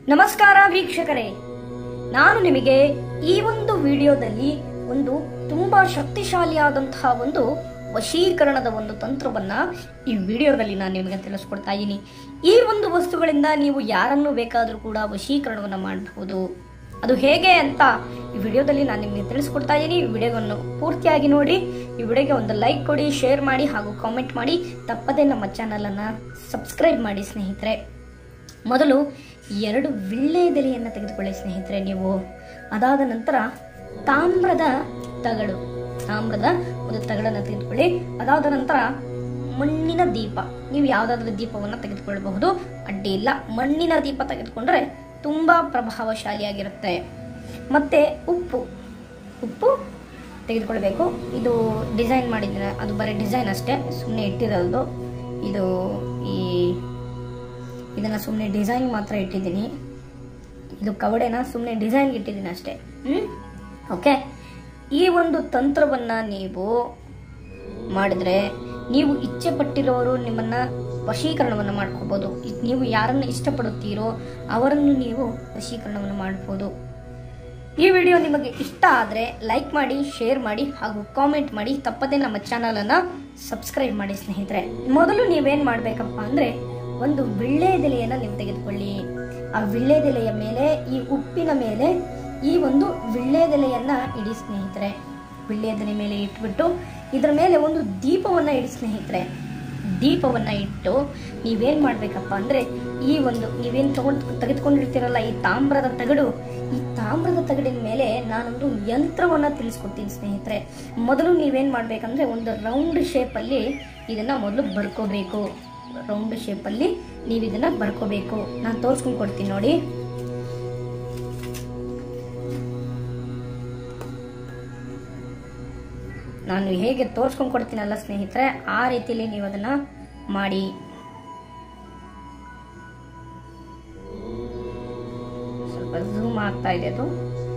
ನಮಸ್ಕಾರ ವೀಕ್ಷಕರೇ ನಾನು ನಿಮಗೆ ಈ ಒಂದು ವಿಡಿಯೋದಲ್ಲಿ ಒಂದು ತುಂಬಾ ಶಕ್ತಿಶಾಲಿಯಾದಂತಹ ಒಂದು ವಶೀಕರಣದ ಒಂದು ತಂತ್ರವನ್ನ ಈ ವಿಡಿಯೋದಲ್ಲಿ ನಾನು ನಿಮಗೆ ತಿಳಿಸ್ಕೊಡ್ತಾ ಇದ್ದೀನಿ ಈ ಒಂದು ವಸ್ತುಗಳಿಂದ ನೀವು ಯಾರನ್ನು ಬೇಕಾದರೂ ಕೂಡ ವಶೀಕರಣವನ್ನು ಮಾಡಬಹುದು ಅದು ಹೇಗೆ ಅಂತ ಈ ವಿಡಿಯೋದಲ್ಲಿ ನಾನು ನಿಮಗೆ ತಿಳಿಸ್ಕೊಡ್ತಾ ಇದ್ದೀನಿ ಈ ವಿಡಿಯೋವನ್ನು ಪೂರ್ತಿಯಾಗಿ ನೋಡಿ ಈ ವಿಡಿಯೋಗೆ ಒಂದು ಲೈಕ್ ಕೊಡಿ ಶೇರ್ ಮಾಡಿ ಹಾಗೂ ಕಾಮೆಂಟ್ ಮಾಡಿ ತಪ್ಪದೇ ನಮ್ಮ ಚಾನಲನ್ನು ಸಬ್ಸ್ಕ್ರೈಬ್ ಮಾಡಿ ಸ್ನೇಹಿತರೆ ಮೊದಲು ಎರಡು ವಿಳ್ಳೆದೆಲೆಯನ್ನು ತೆಗೆದುಕೊಳ್ಳಿ ಸ್ನೇಹಿತರೆ ನೀವು ಅದಾದ ನಂತರ ತಾಮ್ರದ ತಗಡು ತಾಮ್ರದ ಒಂದು ತಗಡನ್ನು ತೆಗೆದುಕೊಳ್ಳಿ ಅದಾದ ನಂತರ ಮಣ್ಣಿನ ದೀಪ ನೀವು ಯಾವುದಾದ್ರೂ ದೀಪವನ್ನು ತೆಗೆದುಕೊಳ್ಳಬಹುದು ಅಡ್ಡಿ ಇಲ್ಲ ಮಣ್ಣಿನ ದೀಪ ತೆಗೆದುಕೊಂಡ್ರೆ ತುಂಬಾ ಪ್ರಭಾವಶಾಲಿಯಾಗಿರುತ್ತೆ ಮತ್ತೆ ಉಪ್ಪು ಉಪ್ಪು ತೆಗೆದುಕೊಳ್ಬೇಕು ಇದು ಡಿಸೈನ್ ಮಾಡಿದ್ದೀನಿ ಅದು ಬರೀ ಡಿಸೈನ್ ಅಷ್ಟೇ ಸುಮ್ಮನೆ ಇಟ್ಟಿರೋದು ಇದು ಈ ಇದನ್ನ ಸುಮ್ಮನೆ ಡಿಸೈನ್ ಮಾತ್ರ ಇಟ್ಟಿದ್ದೀನಿ ಇದು ಕವಡೆನ ಸುಮ್ಮನೆ ಡಿಸೈನ್ಗೆ ಇಟ್ಟಿದ್ದೀನಿ ಅಷ್ಟೇ ಹ್ಮ್ ಓಕೆ ಈ ಒಂದು ತಂತ್ರವನ್ನ ನೀವು ಮಾಡಿದ್ರೆ ನೀವು ಇಚ್ಛೆ ಪಟ್ಟಿರೋರು ನಿಮ್ಮನ್ನ ವಶೀಕರಣವನ್ನು ಮಾಡ್ಕೋಬಹುದು ಇದ್- ನೀವು ಯಾರನ್ನ ಇಷ್ಟಪಡುತ್ತೀರೋ ಅವರನ್ನು ನೀವು ವಶೀಕರಣವನ್ನು ಮಾಡ್ಬೋದು ಈ ವಿಡಿಯೋ ನಿಮಗೆ ಇಷ್ಟ ಆದರೆ ಲೈಕ್ ಮಾಡಿ ಶೇರ್ ಮಾಡಿ ಹಾಗೂ ಕಾಮೆಂಟ್ ಮಾಡಿ ತಪ್ಪದೇ ನಮ್ಮ ಚಾನಲನ್ನು ಸಬ್ಸ್ಕ್ರೈಬ್ ಮಾಡಿ ಸ್ನೇಹಿತರೆ ಮೊದಲು ನೀವೇನು ಮಾಡಬೇಕಪ್ಪ ಅಂದರೆ ಒಂದು ವಿಳ್ಳೆದೆಲೆಯನ್ನು ನೀವು ತೆಗೆದುಕೊಳ್ಳಿ ಆ ವಿಳ್ಳೆದೆಲೆಯ ಮೇಲೆ ಈ ಉಪ್ಪಿನ ಮೇಲೆ ಈ ಒಂದು ವಿಳ್ಳೆದೆಲೆಯನ್ನ ಇಡಿ ಸ್ನೇಹಿತರೆ ವಿಳ್ಳೆದೆಲೆ ಮೇಲೆ ಇಟ್ಬಿಟ್ಟು ಇದರ ಮೇಲೆ ಒಂದು ದೀಪವನ್ನು ಇಡಿ ಸ್ನೇಹಿತರೆ ದೀಪವನ್ನ ಇಟ್ಟು ನೀವೇನ್ ಮಾಡ್ಬೇಕಪ್ಪ ಅಂದ್ರೆ ಈ ಒಂದು ನೀವೇನ್ ತಗೊಂಡ್ ತೆಗೆದುಕೊಂಡಿರ್ತೀರಲ್ಲ ಈ ತಾಮ್ರದ ತಗಡು ಈ ತಾಮ್ರದ ತಗಡಿನ ಮೇಲೆ ನಾನೊಂದು ಯಂತ್ರವನ್ನ ತಿಳಿಸ್ಕೊಡ್ತೀನಿ ಸ್ನೇಹಿತರೆ ಮೊದಲು ನೀವೇನ್ ಮಾಡ್ಬೇಕಂದ್ರೆ ಒಂದು ರೌಂಡ್ ಶೇಪ್ ಅಲ್ಲಿ ಇದನ್ನ ಮೊದಲು ಬರ್ಕೋಬೇಕು ರೌಂಡ್ ಶೇಪ್ ಅಲ್ಲಿ ನೀವು ಇದನ್ನ ಬರ್ಕೋಬೇಕು ನಾನು ತೋರ್ಸ್ಕೊಂಡ್ ಕೊಡ್ತೀನಿ ನೋಡಿ ನಾನು ಹೇಗೆ ತೋರ್ಸ್ಕೊಂಡ್ ಕೊಡ್ತೀನಲ್ಲ ಸ್ನೇಹಿತರೆ ಆ ರೀತಿಯಲ್ಲಿ ನೀವು ಅದನ್ನ ಮಾಡಿ ಸ್ವಲ್ಪ ಝೂಮ್ ಆಗ್ತಾ ಇದೆ ಅದು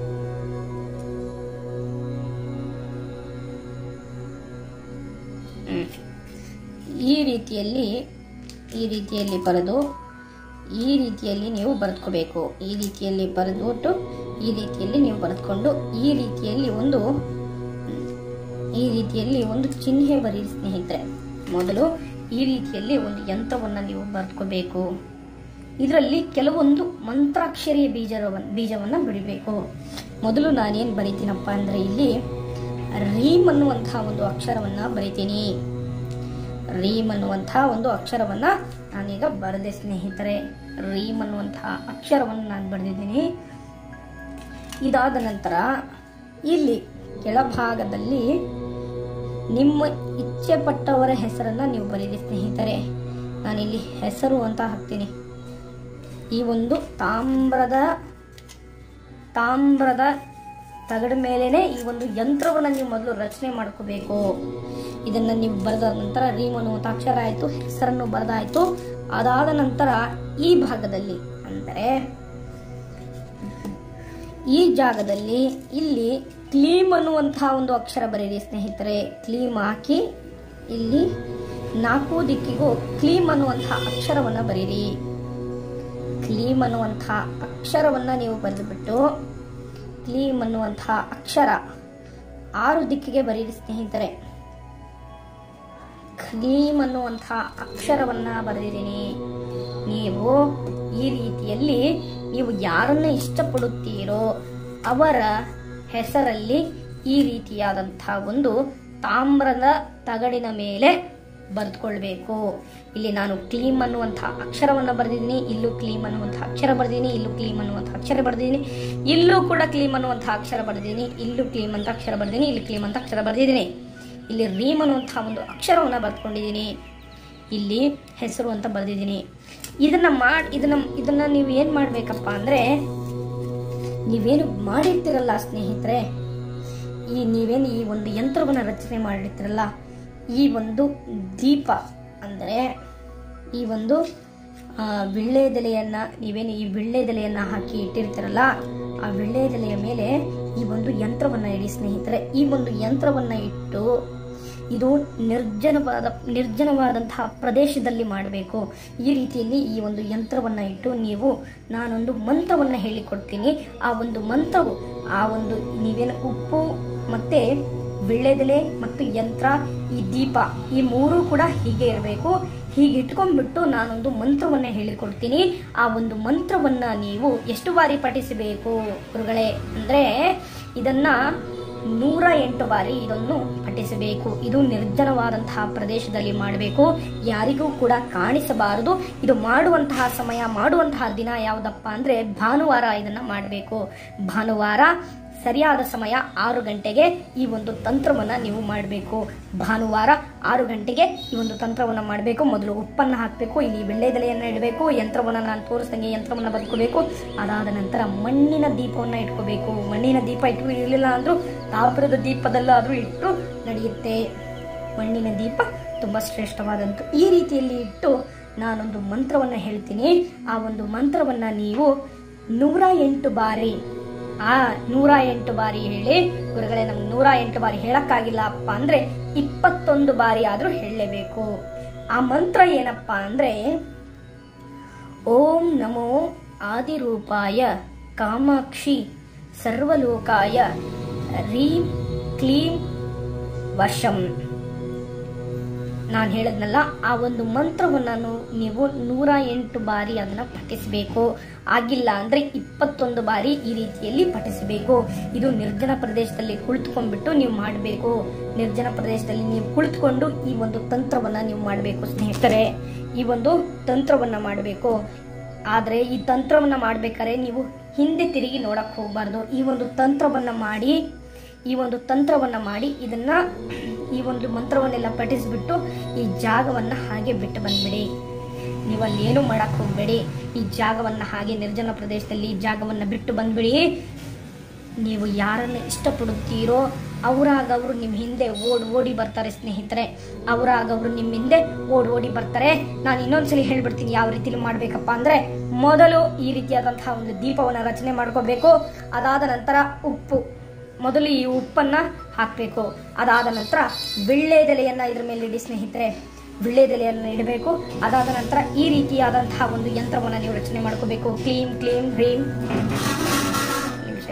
ಹ್ಮ್. ಈ ರೀತಿಯಲ್ಲಿ ಈ ರೀತಿಯಲ್ಲಿ ಬರೆದು ಈ ರೀತಿಯಲ್ಲಿ ನೀವು ಬರೆದ್ಕೋಬೇಕು ಈ ರೀತಿಯಲ್ಲಿ ಬರೆದ್ಬಿಟ್ಟು ಈ ರೀತಿಯಲ್ಲಿ ನೀವು ಬರೆದುಕೊಂಡು ಈ ರೀತಿಯಲ್ಲಿ ಒಂದು ಈ ರೀತಿಯಲ್ಲಿ ಒಂದು ಚಿಹ್ನೆ ಬರೀರಿ ಸ್ನೇಹಿತರೆ ಮೊದಲು ಈ ರೀತಿಯಲ್ಲಿ ಒಂದು ಯಂತ್ರವನ್ನು ನೀವು ಬರೆದುಕೋಬೇಕು ಇದರಲ್ಲಿ ಕೆಲವೊಂದು ಮಂತ್ರಾಕ್ಷರಿಯ ಬೀಜವನ್ನು ಬೀಜವನ್ನು ಬಿಡಬೇಕು ಮೊದಲು ನಾನೇನು ಬರಿತೀನಪ್ಪ ಅಂದರೆ ಇಲ್ಲಿ ರೀಮ್ ಅನ್ನುವಂತಹ ಒಂದು ಅಕ್ಷರವನ್ನು ಬರಿತೀನಿ ರೀಮ್ ಅನ್ನುವಂತಹ ಒಂದು ಅಕ್ಷರವನ್ನು ನಾನೀಗ ಬರೆದೆ ಸ್ನೇಹಿತರೆ ರೀಮ್ ಅನ್ನುವಂತಹ ಅಕ್ಷರವನ್ನು ನಾನು ಬರೆದಿದ್ದೀನಿ ಇದಾದ ನಂತರ ಇಲ್ಲಿ ಕೆಳಭಾಗದಲ್ಲಿ ನಿಮ್ಮ ಇಚ್ಛೆ ಪಟ್ಟವರ ಹೆಸರನ್ನ ನೀವು ಬರೀರಿ ಸ್ನೇಹಿತರೆ ನಾನಿಲ್ಲಿ ಹೆಸರು ಅಂತ ಹಾಕ್ತೀನಿ ಈ ಒಂದು ತಾಮ್ರದ ತಾಮ್ರದ ತಗಡ ಮೇಲೇನೆ ಈ ಒಂದು ಯಂತ್ರವನ್ನು ನೀವು ಮೊದಲು ರಚನೆ ಮಾಡ್ಕೋಬೇಕು ಇದನ್ನ ನೀವು ಬರೆದ ನಂತರ ರೀಮ್ ಅನ್ನುವಂಥ ಅಕ್ಷರ ಆಯಿತು ಹೆಸರನ್ನು ಬರೆದಾಯಿತು ಅದಾದ ನಂತರ ಈ ಭಾಗದಲ್ಲಿ ಅಂದರೆ ಈ ಜಾಗದಲ್ಲಿ ಇಲ್ಲಿ ಕ್ಲೀಮ್ ಅನ್ನುವಂತಹ ಒಂದು ಅಕ್ಷರ ಬರೀರಿ ಸ್ನೇಹಿತರೆ ಕ್ಲೀಮ್ ಹಾಕಿ ಇಲ್ಲಿ ನಾಲ್ಕು ದಿಕ್ಕಿಗೂ ಕ್ಲೀಮ್ ಅನ್ನುವಂತಹ ಅಕ್ಷರವನ್ನ ಬರೀರಿ ಕ್ಲೀಮ್ ಅನ್ನುವಂತಹ ಅಕ್ಷರವನ್ನ ನೀವು ಬರೆದುಬಿಟ್ಟು ಕ್ಲೀಮ್ ಅನ್ನುವಂತಹ ಅಕ್ಷರ ಆರು ದಿಕ್ಕಿಗೆ ಬರೀರಿ ಸ್ನೇಹಿತರೆ ಕ್ಲೀಮ್ ಅನ್ನುವಂತಹ ಅಕ್ಷರವನ್ನ ಬರೆದಿದ್ದೀನಿ ನೀವು ಈ ರೀತಿಯಲ್ಲಿ ನೀವು ಯಾರನ್ನ ಇಷ್ಟಪಡುತ್ತೀರೋ ಅವರ ಹೆಸರಲ್ಲಿ ಈ ರೀತಿಯಾದಂತಹ ಒಂದು ತಾಮ್ರದ ತಗಡಿನ ಮೇಲೆ ಬರೆದುಕೊಳ್ಬೇಕು ಇಲ್ಲಿ ನಾನು ಕ್ಲೀಮ್ ಅನ್ನುವಂತಹ ಅಕ್ಷರವನ್ನು ಬರೆದಿದ್ದೀನಿ ಇಲ್ಲೂ ಕ್ಲೀಮ್ ಅನ್ನುವಂತಹ ಅಕ್ಷರ ಬರೆದಿದ್ದೀನಿ ಇಲ್ಲೂ ಕ್ಲೀಮ್ ಅನ್ನುವಂತಹ ಅಕ್ಷರ ಬರೆದಿದ್ದೀನಿ ಇಲ್ಲೂ ಕೂಡ ಕ್ಲೀಮ್ ಅನ್ನುವಂತಹ ಅಕ್ಷರ ಬರೆದಿದ್ದೀನಿ ಇಲ್ಲೂ ಕ್ಲೀಮ್ ಅಂತ ಅಕ್ಷರ ಬರೆದಿದ್ದೀನಿ ಇಲ್ಲಿ ಕ್ಲೀಮ್ ಅಂತ ಅಕ್ಷರ ಬರೆದಿದ್ದೀನಿ ಇಲ್ಲಿ ರೀಮ್ ಅನ್ನುವಂತಹ ಒಂದು ಅಕ್ಷರವನ್ನು ಬರೆದುಕೊಂಡಿದ್ದೀನಿ ಇಲ್ಲಿ ಹೆಸರು ಅಂತ ಬರೆದಿದ್ದೀನಿ ಇದನ್ನ ಮಾಡಿ ಇದನ್ನ ಇದನ್ನ ನೀವು ಏನು ಮಾಡಬೇಕಪ್ಪ ಅಂದರೆ ನೀವೇನು ಮಾಡಿರ್ತೀರಲ್ಲ ಸ್ನೇಹಿತರೆ ಈ ನೀವೇನು ಈ ಒಂದು ಯಂತ್ರವನ್ನು ರಚನೆ ಮಾಡಿರ್ತೀರಲ್ಲ ಈ ಒಂದು ದೀಪ ಅಂದರೆ ಈ ಒಂದು ಆ, ವಿಳ್ಳೆದೆಲೆಯನ್ನ ನೀವೇನು ಈ ವಿಳ್ಳೆದೆಲೆಯನ್ನ ಹಾಕಿ ಇಟ್ಟಿರ್ತೀರಲ್ಲ ಆ ವಿಳ್ಳೆದೆಲೆಯ ಮೇಲೆ ಈ ಒಂದು ಯಂತ್ರವನ್ನ ಇಡಿ ಸ್ನೇಹಿತರೆ ಈ ಒಂದು ಯಂತ್ರವನ್ನ ಇಟ್ಟು ಇದು ನಿರ್ಜನವಾದ ನಿರ್ಜನವಾದಂತಹ ಪ್ರದೇಶದಲ್ಲಿ ಮಾಡಬೇಕು ಈ ರೀತಿಯಲ್ಲಿ ಈ ಒಂದು ಯಂತ್ರವನ್ನು ಇಟ್ಟು ನೀವು ನಾನೊಂದು ಮಂತ್ರವನ್ನು ಹೇಳಿಕೊಡ್ತೀನಿ ಆ ಒಂದು ಮಂತ್ರವು ಆ ಒಂದು ನೀವೇನು ಉಪ್ಪು ಮತ್ತೆ ವಿಳ್ಳೆದೆಲೆ ಮತ್ತು ಯಂತ್ರ ಈ ದೀಪ ಈ ಮೂರು ಕೂಡ ಹೀಗೆ ಇರಬೇಕು ಹೀಗೆ ಇಟ್ಕೊಂಡ್ಬಿಟ್ಟು ನಾನೊಂದು ಮಂತ್ರವನ್ನ ಹೇಳಿಕೊಡ್ತೀನಿ ಆ ಒಂದು ಮಂತ್ರವನ್ನ ನೀವು ಎಷ್ಟು ಬಾರಿ ಪಠಿಸಬೇಕು ಗುರುಗಳೇ ಅಂದ್ರೆ ಇದನ್ನ ನೂರ ಎಂಟು ಬಾರಿ ಇದನ್ನು ಪಠಿಸಬೇಕು ಇದು ನಿರ್ಜನವಾದಂತಹ ಪ್ರದೇಶದಲ್ಲಿ ಮಾಡಬೇಕು ಯಾರಿಗೂ ಕೂಡ ಕಾಣಿಸಬಾರದು ಇದು ಮಾಡುವಂತಹ ಸಮಯ ಮಾಡುವಂತಹ ದಿನ ಯಾವುದಪ್ಪ ಅಂದ್ರೆ ಭಾನುವಾರ ಇದನ್ನ ಮಾಡಬೇಕು ಭಾನುವಾರ ಸರಿಯಾದ ಸಮಯ ಆರು ಗಂಟೆಗೆ ಈ ಒಂದು ತಂತ್ರವನ್ನ ನೀವು ಮಾಡಬೇಕು ಭಾನುವಾರ ಆರು ಗಂಟೆಗೆ ಈ ಒಂದು ತಂತ್ರವನ್ನ ಮಾಡಬೇಕು ಮೊದಲು ಉಪ್ಪನ್ನ ಹಾಕಬೇಕು ಇಲ್ಲಿ ಬೆಳ್ಳೆದೆಲೆಯನ್ನ ಇಡಬೇಕು ಯಂತ್ರವನ್ನ ನಾನು ತೋರಿಸ್ದಂಗೆ ಯಂತ್ರವನ್ನ ಬದುಕಬೇಕು ಅದಾದ ನಂತರ ಮಣ್ಣಿನ ದೀಪವನ್ನ ಇಟ್ಕೋಬೇಕು ಮಣ್ಣಿನ ದೀಪ ಇಟ್ಟು ಇರಲಿಲ್ಲ ಅಂದ್ರೂ ತಾಮ್ರದ ದೀಪದಲ್ಲಾದ್ರೂ ಇಟ್ಟು ನಡೆಯುತ್ತೆ ಮಣ್ಣಿನ ದೀಪ ತುಂಬಾ ಶ್ರೇಷ್ಠವಾದಂತು ಈ ರೀತಿಯಲ್ಲಿ ಇಟ್ಟು ನಾನೊಂದು ಮಂತ್ರವನ್ನ ಹೇಳ್ತೀನಿ ಆ ಒಂದು ಮಂತ್ರವನ್ನ ನೀವು ನೂರ ಎಂಟು ಬಾರಿ ಆ ನೂರ ಎಂಟು ಬಾರಿ ಹೇಳಿ ಗುರುಗಳೇ ನಮ್ಗೆ ನೂರ ಎಂಟು ಬಾರಿ ಹೇಳಕ್ಕಾಗಿಲ್ಲ ಅಪ್ಪ ಅಂದ್ರೆ ಇಪ್ಪತ್ತೊಂದು ಬಾರಿ ಆದ್ರೂ ಹೇಳಲೇಬೇಕು ಆ ಮಂತ್ರ ಏನಪ್ಪ ಅಂದ್ರೆ ಓಂ ನಮೋ ಆದಿರೂಪಾಯ ಕಾಮಾಕ್ಷಿ ಸರ್ವಲೋಕಾಯ ರೀಂ ಕ್ಲೀಂ ವಶಂ ನಾನು ಹೇಳದ್ನಲ್ಲ ಆ ಒಂದು ಮಂತ್ರವನ್ನು ನೀವು ನೂರ ಎಂಟು ಬಾರಿ ಅದನ್ನ ಪಠಿಸಬೇಕು ಆಗಿಲ್ಲ ಅಂದ್ರೆ ಇಪ್ಪತ್ತೊಂದು ಬಾರಿ ಈ ರೀತಿಯಲ್ಲಿ ಪಠಿಸಬೇಕು ಇದು ನಿರ್ಜನ ಪ್ರದೇಶದಲ್ಲಿ ಕುಳಿತುಕೊಂಡ್ಬಿಟ್ಟು ನೀವು ಮಾಡಬೇಕು ನಿರ್ಜನ ಪ್ರದೇಶದಲ್ಲಿ ನೀವು ಕುಳಿತುಕೊಂಡು ಈ ಒಂದು ತಂತ್ರವನ್ನ ನೀವು ಮಾಡಬೇಕು ಸ್ನೇಹಿತರೆ ಈ ಒಂದು ತಂತ್ರವನ್ನ ಮಾಡಬೇಕು ಆದ್ರೆ ಈ ತಂತ್ರವನ್ನ ಮಾಡ್ಬೇಕಾದ್ರೆ ನೀವು ಹಿಂದೆ ತಿರುಗಿ ನೋಡಕ್ ಹೋಗಬಾರ್ದು ಈ ಒಂದು ತಂತ್ರವನ್ನ ಮಾಡಿ ಈ ಒಂದು ತಂತ್ರವನ್ನ ಮಾಡಿ ಇದನ್ನ ಈ ಒಂದು ಮಂತ್ರವನ್ನೆಲ್ಲ ಪಠಿಸ್ಬಿಟ್ಟು ಈ ಜಾಗವನ್ನ ಹಾಗೆ ಬಿಟ್ಟು ಬಂದ್ಬಿಡಿ ನೀವು ಅಲ್ಲಿ ಏನು ಮಾಡಕ್ ಹೋಗ್ಬೇಡಿ ಈ ಜಾಗವನ್ನ ಹಾಗೆ ನಿರ್ಜನ ಪ್ರದೇಶದಲ್ಲಿ ಈ ಜಾಗವನ್ನ ಬಿಟ್ಟು ಬಂದ್ಬಿಡಿ ನೀವು ಯಾರನ್ನ ಇಷ್ಟಪಡುತ್ತೀರೋ ಅವರಾಗ ಅವರು ನಿಮ್ಮ ಹಿಂದೆ ಓಡ್ ಓಡಿ ಬರ್ತಾರೆ ಸ್ನೇಹಿತರೆ ಅವರಾಗ ಅವರು ನಿಮ್ಮ ಹಿಂದೆ ಓಡ್ ಓಡಿ ಬರ್ತಾರೆ ನಾನು ಇನ್ನೊಂದ್ಸಲಿ ಹೇಳ್ಬಿಡ್ತೀನಿ ಯಾವ ರೀತಿಲಿ ಮಾಡ್ಬೇಕಪ್ಪ ಅಂದ್ರೆ ಮೊದಲು ಈ ರೀತಿಯಾದಂತಹ ಒಂದು ದೀಪವನ್ನ ರಚನೆ ಮಾಡ್ಕೋಬೇಕು ಅದಾದ ನಂತರ ಉಪ್ಪು ಮೊದಲು ಈ ಉಪ್ಪನ್ನ ಹಾಕಬೇಕು ಅದಾದ ನಂತರ ವಿಳ್ಳೆದೆಲೆಯನ್ನ ಇದ್ರ ಮೇಲೆ ಇಡಿ ಸ್ನೇಹಿತರೆ ವಿಳ್ಳೆದೆಲೆಯನ್ನು ಇಡಬೇಕು ಅದಾದ ನಂತರ ಈ ರೀತಿಯಾದಂತಹ ಒಂದು ಯಂತ್ರವನ್ನ ನೀವು ರಚನೆ ಮಾಡ್ಕೋಬೇಕು ಕ್ಲೀಮ್ ಕ್ಲೀಮ್ ಹ್ರೀಮ್ ನಿಮಿಷ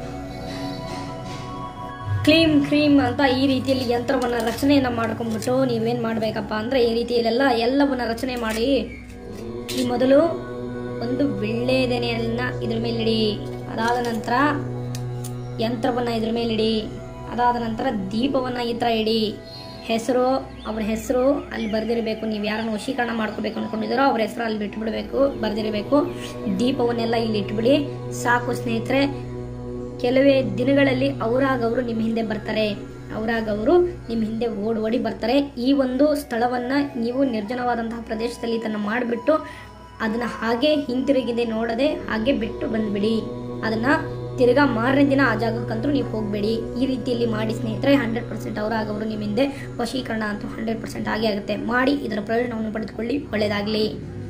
ಕ್ಲೀಮ್ ಕ್ರೀಮ್ ಅಂತ ಈ ರೀತಿಯಲ್ಲಿ ಯಂತ್ರವನ್ನ ರಚನೆಯನ್ನ ಮಾಡ್ಕೊಂಡ್ಬಿಟ್ಟು ನೀವೇನ್ ಮಾಡ್ಬೇಕಪ್ಪ ಅಂದ್ರೆ ಈ ರೀತಿಯಲ್ಲೆಲ್ಲ ಎಲ್ಲವನ್ನ ರಚನೆ ಮಾಡಿ ಈ ಮೊದಲು ಒಂದು ವಿಳ್ಳೆದೆನೆಯನ್ನ ಇದ್ರ ಮೇಲಿಡಿ ಅದಾದ ನಂತರ ಯಂತ್ರವನ್ನ ಇದ್ರ ಮೇಲಿಡಿ ಅದಾದ ನಂತರ ದೀಪವನ್ನ ಈ ಥರ ಇಡಿ ಹೆಸರು ಅವ್ರ ಹೆಸರು ಅಲ್ಲಿ ಬರೆದಿರಬೇಕು ನೀವು ಯಾರನ್ನು ವಶೀಕರಣ ಮಾಡ್ಕೋಬೇಕು ಅನ್ಕೊಂಡಿದ್ದೀರೋ ಅವ್ರ ಹೆಸರು ಅಲ್ಲಿ ಬಿಟ್ಬಿಡ್ಬೇಕು ಬರೆದಿರಬೇಕು ದೀಪವನ್ನೆಲ್ಲ ಇಲ್ಲಿ ಇಟ್ಬಿಡಿ ಸಾಕು ಸ್ನೇಹಿತರೆ ಕೆಲವೇ ದಿನಗಳಲ್ಲಿ ಅವರಾಗ ಅವರು ನಿಮ್ಮ ಹಿಂದೆ ಬರ್ತಾರೆ ಅವರಾಗ ಅವರು ನಿಮ್ಮ ಹಿಂದೆ ಓಡ್ ಓಡಿ ಬರ್ತಾರೆ ಈ ಒಂದು ಸ್ಥಳವನ್ನ ನೀವು ನಿರ್ಜನವಾದಂತಹ ಪ್ರದೇಶದಲ್ಲಿ ಇದನ್ನ ಮಾಡಿಬಿಟ್ಟು ಅದನ್ನ ಹಾಗೆ ಹಿಂತಿರುಗಿದೆ ನೋಡದೆ ಹಾಗೆ ಬಿಟ್ಟು ಬಂದ್ಬಿಡಿ ಅದನ್ನ ತಿರ್ಗಾ ಮಾರನೇ ದಿನ ಆ ಜಾಗಕ್ಕಂತೂ ನೀವು ಹೋಗಬೇಡಿ ಈ ರೀತಿಯಲ್ಲಿ ಮಾಡಿ ಸ್ನೇಹಿತರೆ ಹಂಡ್ರೆಡ್ ಪರ್ಸೆಂಟ್ ಅವರಾಗ ಅವರು ನಿಮ್ಮ ಹಿಂದೆ ವಶೀಕರಣ ಅಂತೂ ಹಂಡ್ರೆಡ್ ಪರ್ಸೆಂಟ್ ಆಗೇ ಆಗುತ್ತೆ ಮಾಡಿ ಇದರ ಪ್ರಯೋಜನವನ್ನು ಪಡೆದುಕೊಳ್ಳಿ ಒಳ್ಳೆಯದಾಗಲಿ